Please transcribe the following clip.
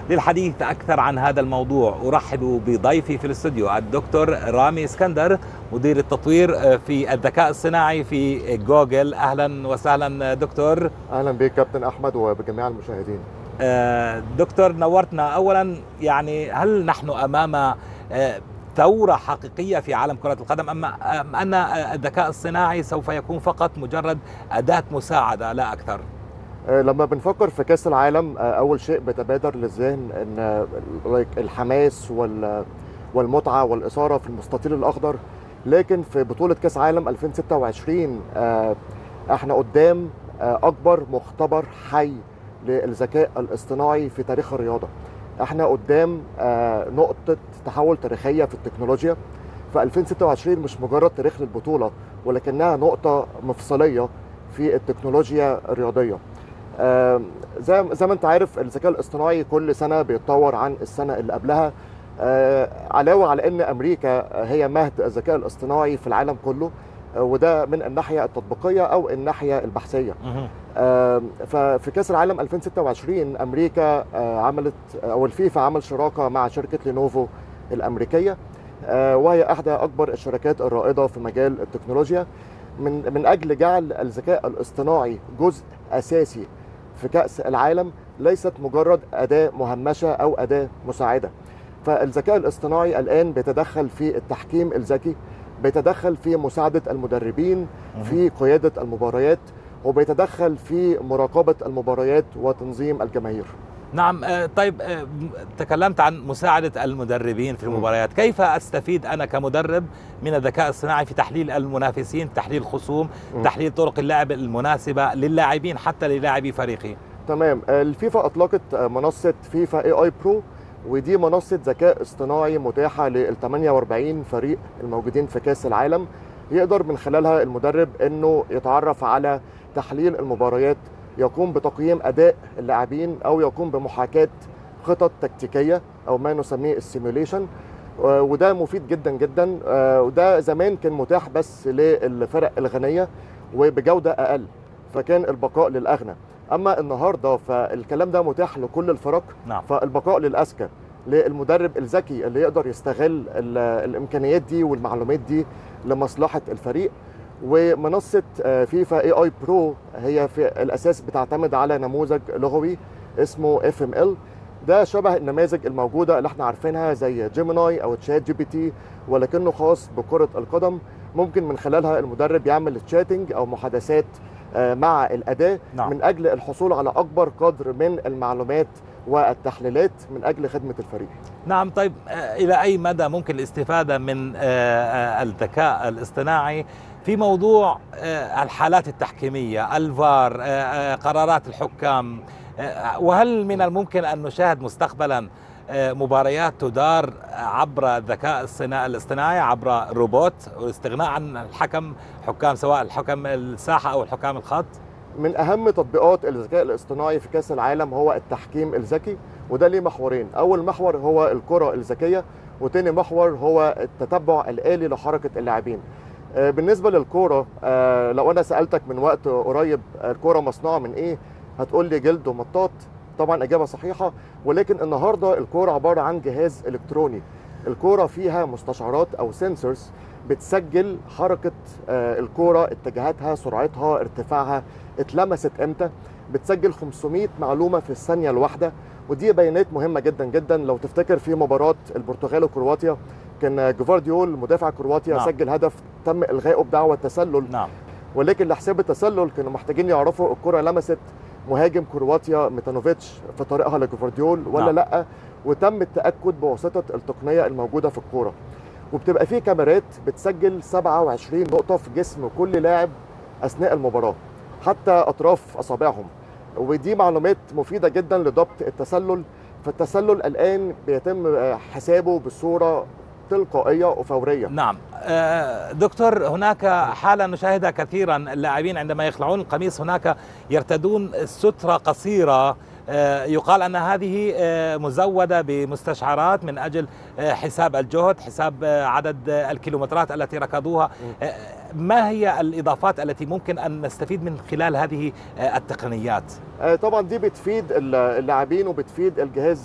للحديث أكثر عن هذا الموضوع أرحب بضيفي في الاستوديو الدكتور رامي اسكندر مدير التطوير في الذكاء الصناعي في جوجل أهلا وسهلا دكتور اهلا بك كابتن احمد وبجميع المشاهدين آه، دكتور نورتنا اولا يعني هل نحن امام آه، ثورة حقيقية في عالم كرة القدم أما أم أن الذكاء الصناعي سوف يكون فقط مجرد أداة مساعدة لا أكثر آه، لما بنفكر في كاس العالم آه، اول شيء بيتبادر للذهن ان آه، like الحماس وال- والمتعه والاثاره في المستطيل الاخضر لكن في بطوله كاس عالم 2026 آه، احنا قدام آه، اكبر مختبر حي للذكاء الاصطناعي في تاريخ الرياضه احنا قدام آه، نقطه تحول تاريخيه في التكنولوجيا ف 2026 مش مجرد تاريخ للبطوله ولكنها نقطه مفصليه في التكنولوجيا الرياضيه آم، زي زي ما انت عارف الذكاء الاصطناعي كل سنه بيتطور عن السنه اللي قبلها آه، علاوه على ان امريكا هي مهد الذكاء الاصطناعي في العالم كله آه، وده من الناحيه التطبيقيه او الناحيه البحثيه آم، ففي كاس العالم 2026 امريكا آه، عملت او الفيفا عمل شراكه مع شركه لينوفو الامريكيه آه، وهي احدى اكبر الشركات الرائده في مجال التكنولوجيا من من اجل جعل الذكاء الاصطناعي جزء اساسي في كاس العالم ليست مجرد اداه مهمشه او اداه مساعده فالذكاء الاصطناعي الان بيتدخل في التحكيم الذكي بيتدخل في مساعده المدربين في قياده المباريات وبيتدخل في مراقبه المباريات وتنظيم الجماهير نعم آه، طيب آه، م- تكلمت عن مساعدة المدربين في م. المباريات كيف أستفيد أنا كمدرب من الذكاء الصناعي في تحليل المنافسين تحليل خصوم م. تحليل طرق اللعب المناسبة للاعبين حتى للاعبي فريقي تمام الفيفا اطلقت منصه فيفا اي اي برو ودي منصه ذكاء اصطناعي متاحه لل 48 فريق الموجودين في كاس العالم يقدر من خلالها المدرب انه يتعرف على تحليل المباريات يقوم بتقييم اداء اللاعبين او يقوم بمحاكاه خطط تكتيكيه او ما نسميه السيموليشن وده مفيد جدا جدا آه، وده زمان كان متاح بس للفرق الغنيه وبجوده اقل فكان البقاء للاغنى اما النهارده فالكلام ده متاح لكل الفرق نعم فالبقاء للاذكى للمدرب الذكي اللي يقدر يستغل ال- الامكانيات دي والمعلومات دي لمصلحه الفريق ومنصه آه، فيفا اي اي برو هي في الاساس بتعتمد على نموذج لغوي اسمه اف ام ال ده شبه النماذج الموجوده اللي احنا عارفينها زي جيميناي او تشات جي بي تي ولكنه خاص بكره القدم ممكن من خلالها المدرب يعمل تشاتنج او محادثات آه، مع الاداه نعم. من اجل الحصول على اكبر قدر من المعلومات والتحليلات من اجل خدمه الفريق نعم طيب آه، إلى أي مدى ممكن الاستفادة من آه، آه، الذكاء الاصطناعي في موضوع آه، الحالات التحكيمية الفار آه، آه، قرارات الحكام آه، وهل من الممكن أن نشاهد مستقبلا آه، مباريات تدار عبر الذكاء الصنا- الاصطناعي عبر روبوت واستغناء عن الحكم حكام سواء الحكم الساحة أو الحكام الخط من اهم تطبيقات الذكاء الاصطناعي في كاس العالم هو التحكيم الذكي وده ليه محورين اول محور هو الكره الذكيه وتاني محور هو التتبع الالي لحركه اللاعبين آه، بالنسبه للكوره آه، لو انا سالتك من وقت قريب آه، الكوره مصنوعه من ايه هتقول لي جلد ومطاط طبعا اجابه صحيحه ولكن النهارده الكوره عباره عن جهاز الكتروني الكوره فيها مستشعرات او سنسورز بتسجل حركه آه، الكوره اتجاهاتها سرعتها ارتفاعها اتلمست امتى بتسجل 500 معلومه في الثانيه الواحده ودي بيانات مهمه جدا جدا لو تفتكر في مباراه البرتغال وكرواتيا كان جوفارديول مدافع كرواتيا نعم. نعم. سجل هدف تم الغائه بدعوى تسلل نعم ولكن لحساب التسلل كانوا محتاجين يعرفوا الكره لمست مهاجم كرواتيا ميتانوفيتش في طريقها لجوفارديول ولا نعم. لا وتم التاكد بواسطه التقنيه الموجوده في الكوره وبتبقى في كاميرات بتسجل 27 نقطه في جسم كل لاعب اثناء المباراه حتى اطراف اصابعهم ودي معلومات مفيده جدا لضبط التسلل فالتسلل الان بيتم آه، حسابه بصوره تلقائيه وفوريه نعم آه، دكتور هناك حالة نشاهدها كثيرا اللاعبين عندما يخلعون القميص هناك يرتدون سترة قصيرة آه، يقال أن هذه آه، مزودة بمستشعرات من أجل آه، حساب الجهد حساب آه، عدد آه، الكيلومترات التي ركضوها آه، ما هي الإضافات التي ممكن أن نستفيد من خلال هذه آه، التقنيات آه، طبعا دي بتفيد اللاعبين وبتفيد الجهاز